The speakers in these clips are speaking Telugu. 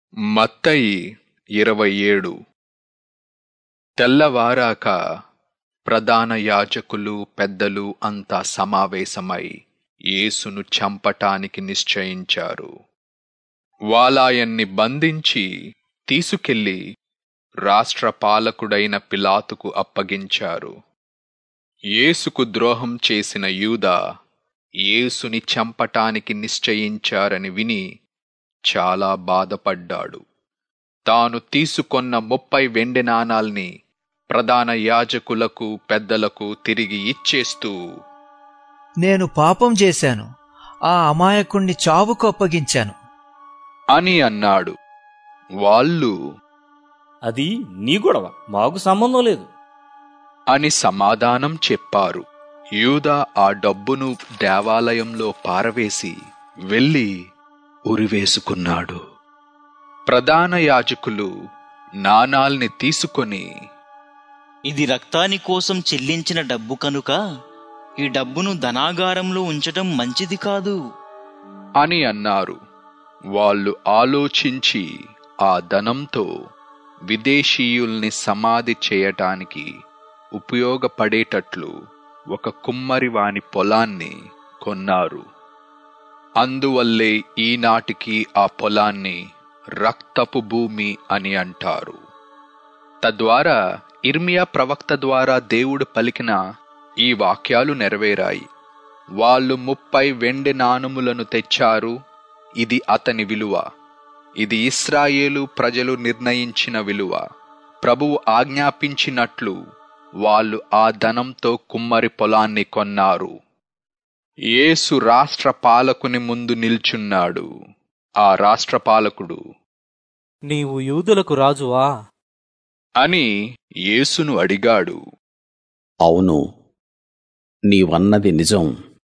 మత్తయి ఇరవై ఏడు తెల్లవారాక ప్రధాన యాజకులు పెద్దలు అంతా సమావేశమై యేసును చంపటానికి నిశ్చయించారు వాలాయన్ని బంధించి తీసుకెళ్లి రాష్ట్ర పాలకుడైన పిలాతుకు అప్పగించారు యేసుకు ద్రోహం చేసిన యూదా యేసుని చంపటానికి నిశ్చయించారని విని చాలా బాధపడ్డాడు తాను తీసుకొన్న ముప్పై వెండి నాణాల్ని ప్రధాన యాజకులకు పెద్దలకు తిరిగి ఇచ్చేస్తూ నేను పాపం చేశాను ఆ అమాయకుణ్ణి చావుకు అప్పగించాను అని అన్నాడు వాళ్ళు అది నీ గొడవ మాకు సంబంధం లేదు అని సమాధానం చెప్పారు యూదా ఆ డబ్బును దేవాలయంలో పారవేసి వెళ్ళి ఉరివేసుకున్నాడు ప్రధాన యాజకులు నాణాల్ని తీసుకొని ఇది రక్తాని కోసం చెల్లించిన డబ్బు కనుక ఈ డబ్బును ధనాగారంలో ఉంచటం మంచిది కాదు అని అన్నారు వాళ్ళు ఆలోచించి ఆ ధనంతో విదేశీయుల్ని సమాధి చేయటానికి ఉపయోగపడేటట్లు ఒక కుమ్మరి వాని పొలాన్ని కొన్నారు అందువల్లే ఈనాటికి ఆ పొలాన్ని రక్తపు భూమి అని అంటారు తద్వారా ఇర్మియా ప్రవక్త ద్వారా దేవుడు పలికిన ఈ వాక్యాలు నెరవేరాయి వాళ్ళు ముప్పై వెండి నాణములను తెచ్చారు ఇది అతని విలువ ఇది ఇస్రాయేలు ప్రజలు నిర్ణయించిన విలువ ప్రభువు ఆజ్ఞాపించినట్లు వాళ్ళు ఆ ధనంతో కుమ్మరి పొలాన్ని కొన్నారు యేసు రాష్ట్ర పాలకుని ముందు నిల్చున్నాడు ఆ రాష్ట్ర పాలకుడు నీవు యూదులకు రాజువా అని యేసును అడిగాడు అవును నీవన్నది నిజం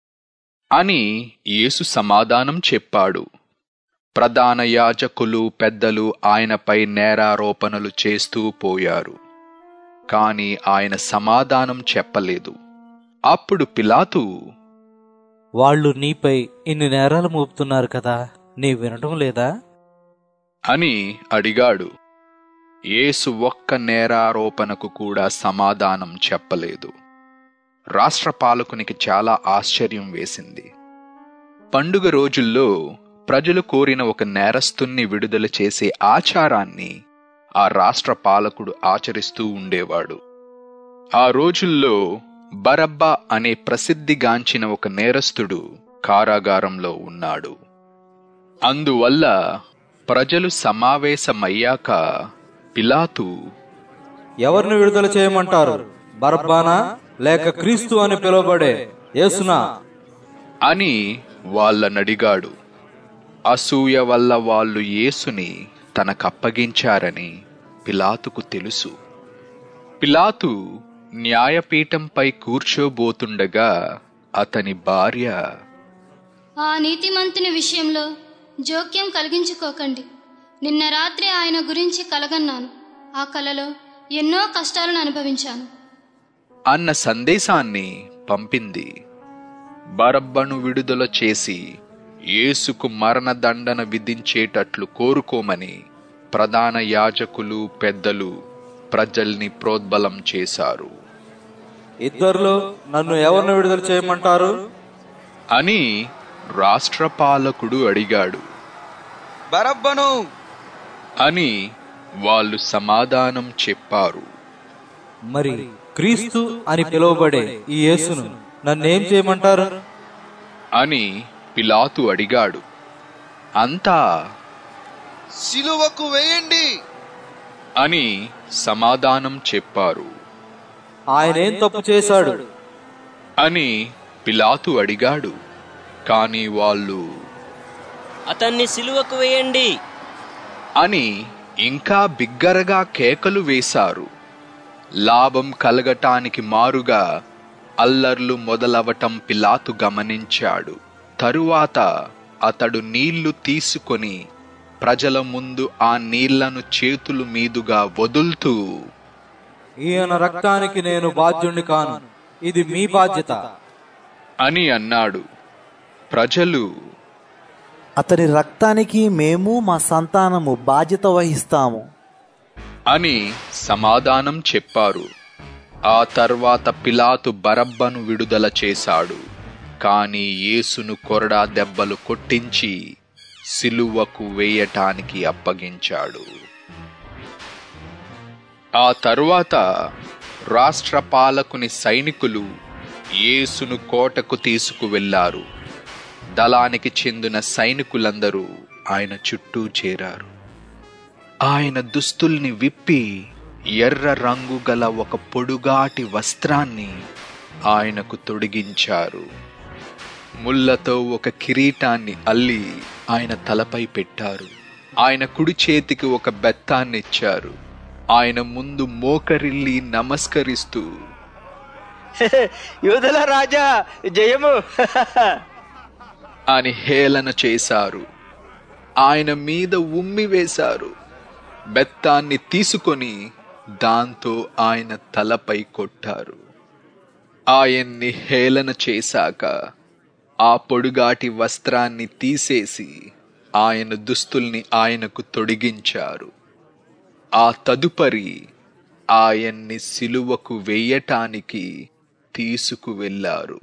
అని యేసు సమాధానం చెప్పాడు ప్రధాన యాజకులు పెద్దలు ఆయనపై నేరారోపణలు చేస్తూ పోయారు కాని ఆయన సమాధానం చెప్పలేదు అప్పుడు పిలాతు వాళ్ళు నీపై ఇన్ని నేరాలు మోపుతున్నారు కదా నీ వినటం లేదా అని అడిగాడు యేసు ఒక్క నేరారోపణకు కూడా సమాధానం చెప్పలేదు రాష్ట్ర పాలకునికి చాలా ఆశ్చర్యం వేసింది పండుగ రోజుల్లో ప్రజలు కోరిన ఒక నేరస్తుణ్ణి విడుదల చేసే ఆచారాన్ని ఆ రాష్ట్ర పాలకుడు ఆచరిస్తూ ఉండేవాడు ఆ రోజుల్లో బరబ్బా అనే ప్రసిద్ధిగాంచిన ఒక నేరస్తుడు కారాగారంలో ఉన్నాడు అందువల్ల ప్రజలు సమావేశమయ్యాక పిలాతు ఎవరిని విడుదల చేయమంటారు బరబ్బానా లేక క్రీస్తు అని పిలువబడే యేసునా అని వాళ్ళనడిగాడు అసూయ వల్ల వాళ్ళు యేసుని తనకప్పగించారని పిలాతుకు తెలుసు పిలాతు న్యాయపీఠంపై కూర్చోబోతుండగా అతని భార్య ఆ నీతిమంతుని విషయంలో జోక్యం కలిగించుకోకండి నిన్న రాత్రి ఆయన గురించి కలగన్నాను ఆ కలలో ఎన్నో కష్టాలను అనుభవించాను అన్న సందేశాన్ని పంపింది బరబ్బను విడుదల చేసి యేసుకు మరణదండన విధించేటట్లు కోరుకోమని ప్రధాన యాజకులు పెద్దలు ప్రజల్ని ప్రోద్బలం చేశారు ఇద్దరులో నన్ను ఎవరిని విడుదల చేయమంటారు అని రాష్ట్రపాలకుడు అడిగాడు బరబ్బను అని వాళ్ళు సమాధానం చెప్పారు మరి క్రీస్తు అని పిలువబడే ఈ యేసును నన్నేం చేయమంటారు అని పిలాతు అడిగాడు అంతా సిలువకు వేయండి అని సమాధానం చెప్పారు ఆయనేం తప్పు చేశాడు అని పిలాతు అడిగాడు కాని వాళ్ళు అతన్ని సిలువకు వేయండి అని ఇంకా బిగ్గరగా కేకలు వేశారు లాభం కలగటానికి మారుగా అల్లర్లు మొదలవటం పిలాతు గమనించాడు తరువాత అతడు నీళ్లు తీసుకొని ప్రజల ముందు ఆ నీళ్లను చేతులు మీదుగా వదులుతూ ఈయన రక్తానికి నేను బాధ్యుణ్ణి కాను ఇది మీ బాధ్యత అని అన్నాడు ప్రజలు అతని రక్తానికి మేము మా సంతానము బాధ్యత వహిస్తాము అని సమాధానం చెప్పారు ఆ తర్వాత పిలాతు బరబ్బను విడుదల చేశాడు కాని యేసును కొరడా దెబ్బలు కొట్టించి సిలువకు వేయటానికి అప్పగించాడు ఆ తరువాత రాష్ట్ర పాలకుని సైనికులు యేసును కోటకు తీసుకువెళ్లారు దళానికి చెందిన సైనికులందరూ ఆయన చుట్టూ చేరారు ఆయన దుస్తుల్ని విప్పి ఎర్ర రంగు గల ఒక పొడుగాటి వస్త్రాన్ని ఆయనకు తొడిగించారు ముళ్ళతో ఒక కిరీటాన్ని అల్లి ఆయన తలపై పెట్టారు ఆయన కుడి చేతికి ఒక బెత్తాన్ని ఇచ్చారు ఆయన ముందు మోకరిల్లి నమస్కరిస్తూ యూదుల రాజా జయము అని హేళన చేశారు ఆయన మీద ఉమ్మి వేశారు బెత్తాన్ని తీసుకొని దాంతో ఆయన తలపై కొట్టారు ఆయన్ని హేళన చేశాక ఆ పొడుగాటి వస్త్రాన్ని తీసేసి ఆయన దుస్తుల్ని ఆయనకు తొడిగించారు ఆ తదుపరి ఆయన్ని సిలువకు వెయ్యటానికి తీసుకువెళ్లారు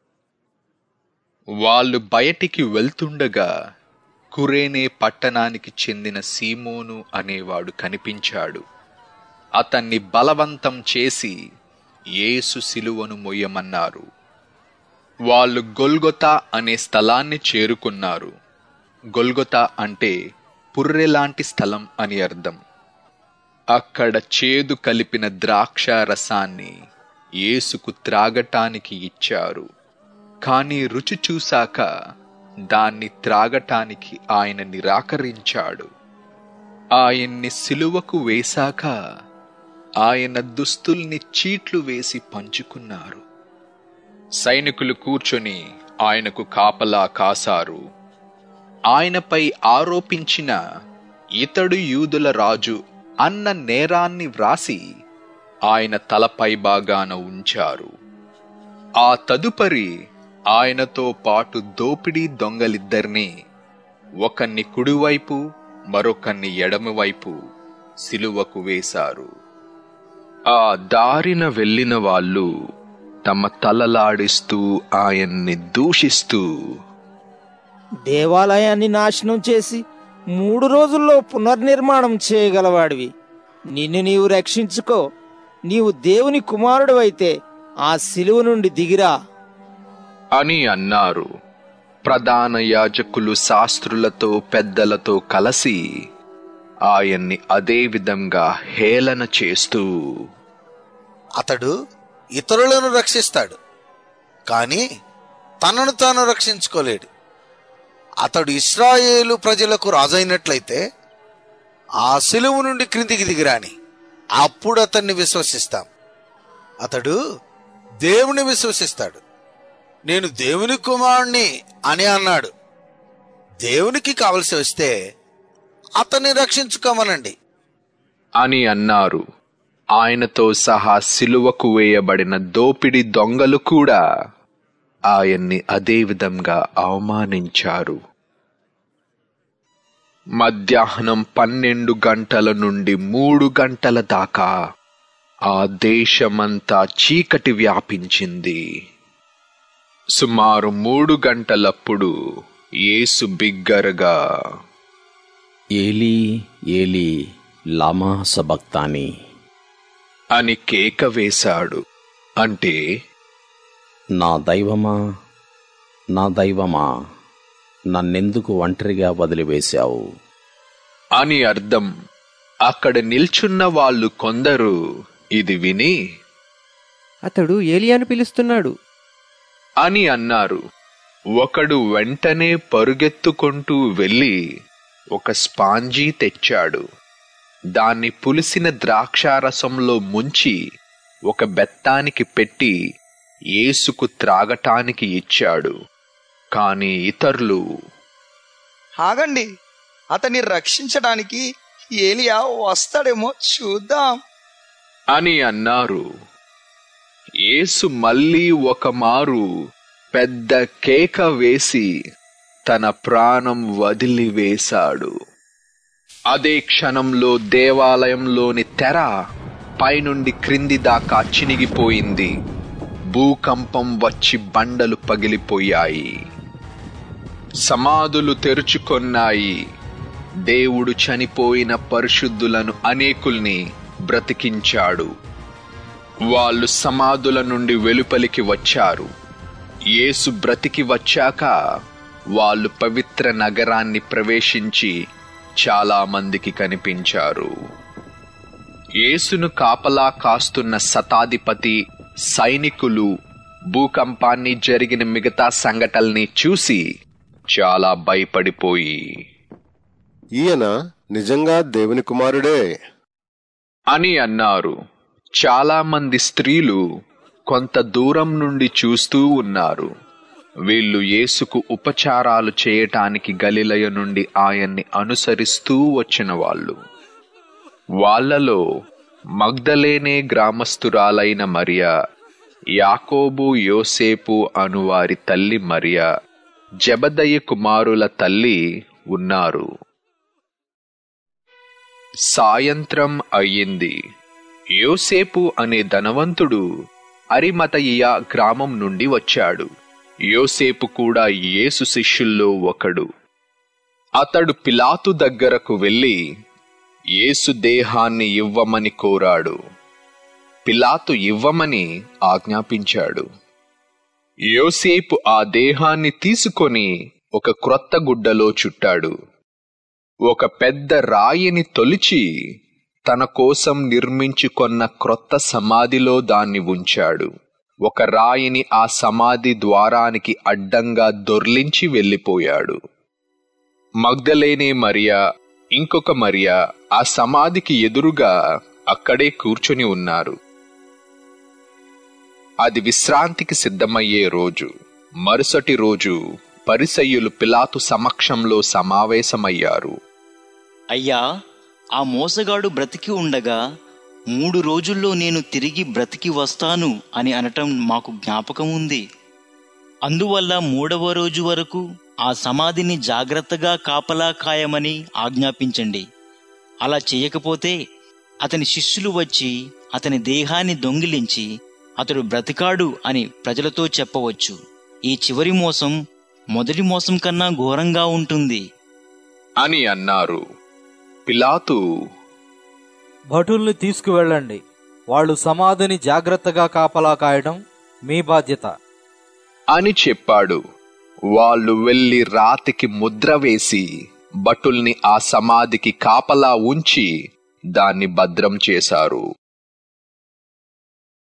వాళ్ళు బయటికి వెళ్తుండగా కురేనే పట్టణానికి చెందిన సీమోను అనేవాడు కనిపించాడు అతన్ని బలవంతం చేసి యేసు సిలువను మొయ్యమన్నారు వాళ్ళు గొల్గొతా అనే స్థలాన్ని చేరుకున్నారు గొల్గొతా అంటే పుర్రెలాంటి స్థలం అని అర్థం అక్కడ చేదు కలిపిన ద్రాక్ష రసాన్ని యేసుకు త్రాగటానికి ఇచ్చారు కానీ రుచి చూశాక దాన్ని త్రాగటానికి ఆయన నిరాకరించాడు ఆయన్ని సిలువకు వేశాక ఆయన దుస్తుల్ని చీట్లు వేసి పంచుకున్నారు సైనికులు కూర్చొని ఆయనకు కాపలా కాసారు ఆయనపై ఆరోపించిన ఇతడు యూదుల రాజు అన్న నేరాన్ని వ్రాసి ఆయన తలపై బాగాన ఉంచారు ఆ తదుపరి ఆయనతో పాటు దోపిడీ దొంగలిద్దరినీ ఒకన్ని కుడివైపు మరొకన్ని ఎడమవైపు సిలువకు వేశారు ఆ దారిన వెళ్ళిన వాళ్ళు తమ తలలాడిస్తూ ఆయన్ని దూషిస్తూ దేవాలయాన్ని నాశనం చేసి మూడు రోజుల్లో పునర్నిర్మాణం చేయగలవాడివి నిన్ను నీవు రక్షించుకో నీవు దేవుని కుమారుడు అయితే ఆ సిలువ నుండి దిగిరా అని అన్నారు ప్రధాన యాజకులు శాస్త్రులతో పెద్దలతో కలిసి ఆయన్ని అదే విధంగా హేళన చేస్తూ అతడు ఇతరులను రక్షిస్తాడు కానీ తనను తాను రక్షించుకోలేడు అతడు ఇస్రాయేలు ప్రజలకు రాజైనట్లయితే ఆ సిలువు నుండి క్రిందికి దిగిరాని అప్పుడు అతన్ని విశ్వసిస్తాం అతడు దేవుని విశ్వసిస్తాడు నేను దేవుని కుమారుణ్ణి అని అన్నాడు దేవునికి కావలసి వస్తే అతన్ని రక్షించుకోమనండి అని అన్నారు ఆయనతో సహా సిలువకు వేయబడిన దోపిడి దొంగలు కూడా ఆయన్ని అదే విధంగా అవమానించారు మధ్యాహ్నం పన్నెండు గంటల నుండి మూడు గంటల దాకా ఆ దేశమంతా చీకటి వ్యాపించింది సుమారు మూడు గంటలప్పుడు యేసు బిగ్గరగా ఏలీ ఏలీ లామా సబక్తాని అని కేక వేశాడు అంటే నా దైవమా నా దైవమా నన్నెందుకు ఒంటరిగా వదిలివేశావు అని అర్థం అక్కడ నిల్చున్న వాళ్ళు కొందరు ఇది విని అతడు ఏలియాను పిలుస్తున్నాడు అని అన్నారు ఒకడు వెంటనే పరుగెత్తుకుంటూ వెళ్ళి ఒక స్పాంజీ తెచ్చాడు దాన్ని పులిసిన ద్రాక్షారసంలో ముంచి ఒక బెత్తానికి పెట్టి యేసుకు త్రాగటానికి ఇచ్చాడు కాని ఇతరులు ఆగండి అతన్ని రక్షించడానికి ఏలియా వస్తాడేమో చూద్దాం అని అన్నారు యేసు మళ్ళీ ఒక మారు పెద్ద కేక వేసి తన ప్రాణం వదిలివేశాడు అదే క్షణంలో దేవాలయంలోని తెర పైనుండి క్రింది దాకా చినిగిపోయింది భూకంపం వచ్చి బండలు పగిలిపోయాయి సమాధులు తెరుచుకొన్నాయి దేవుడు చనిపోయిన పరిశుద్ధులను అనేకుల్ని బ్రతికించాడు వాళ్ళు సమాధుల నుండి వెలుపలికి వచ్చారు యేసు బ్రతికి వచ్చాక వాళ్ళు పవిత్ర నగరాన్ని ప్రవేశించి చాలా మందికి కనిపించారు యేసును కాపలా కాస్తున్న శతాధిపతి సైనికులు భూకంపాన్ని జరిగిన మిగతా సంఘటనల్ని చూసి చాలా భయపడిపోయి ఈయన నిజంగా దేవుని కుమారుడే అని అన్నారు చాలా మంది స్త్రీలు కొంత దూరం నుండి చూస్తూ ఉన్నారు వీళ్ళు యేసుకు ఉపచారాలు చేయటానికి గలిలయ నుండి ఆయన్ని అనుసరిస్తూ వచ్చిన వాళ్ళు వాళ్ళలో మగ్ధలేనే గ్రామస్తురాలైన మరియా యాకోబు యోసేపు అనువారి తల్లి మరియా జబదయ్య కుమారుల తల్లి ఉన్నారు సాయంత్రం అయ్యింది యోసేపు అనే ధనవంతుడు అరిమతయియ గ్రామం నుండి వచ్చాడు యోసేపు కూడా యేసు శిష్యుల్లో ఒకడు అతడు పిలాతు దగ్గరకు వెళ్ళి యేసు దేహాన్ని ఇవ్వమని కోరాడు పిలాతు ఇవ్వమని ఆజ్ఞాపించాడు యోసేపు ఆ దేహాన్ని తీసుకొని ఒక క్రొత్త గుడ్డలో చుట్టాడు ఒక పెద్ద రాయిని తొలిచి తన కోసం నిర్మించుకొన్న క్రొత్త సమాధిలో దాన్ని ఉంచాడు ఒక రాయిని ఆ సమాధి ద్వారానికి అడ్డంగా దొర్లించి వెళ్ళిపోయాడు మగ్ధలేనే మరియా ఇంకొక మరియా ఆ సమాధికి ఎదురుగా అక్కడే కూర్చొని ఉన్నారు అది విశ్రాంతికి సిద్ధమయ్యే రోజు మరుసటి రోజు పరిసయ్యులు పిలాతు సమక్షంలో సమావేశమయ్యారు అయ్యా ఆ మోసగాడు బ్రతికి ఉండగా మూడు రోజుల్లో నేను తిరిగి బ్రతికి వస్తాను అని అనటం మాకు జ్ఞాపకం ఉంది అందువల్ల మూడవ రోజు వరకు ఆ సమాధిని జాగ్రత్తగా కాపలా కాయమని ఆజ్ఞాపించండి అలా చేయకపోతే అతని శిష్యులు వచ్చి అతని దేహాన్ని దొంగిలించి అతడు బ్రతికాడు అని ప్రజలతో చెప్పవచ్చు ఈ చివరి మోసం మొదటి మోసం కన్నా ఘోరంగా ఉంటుంది అని అన్నారు పిలాతు భటుల్ని తీసుకువెళ్ళండి వాళ్ళు సమాధిని జాగ్రత్తగా కాపలా కాయడం మీ బాధ్యత అని చెప్పాడు వాళ్ళు వెళ్లి రాతికి ముద్ర వేసి భటుల్ని ఆ సమాధికి కాపలా ఉంచి దాన్ని భద్రం చేశారు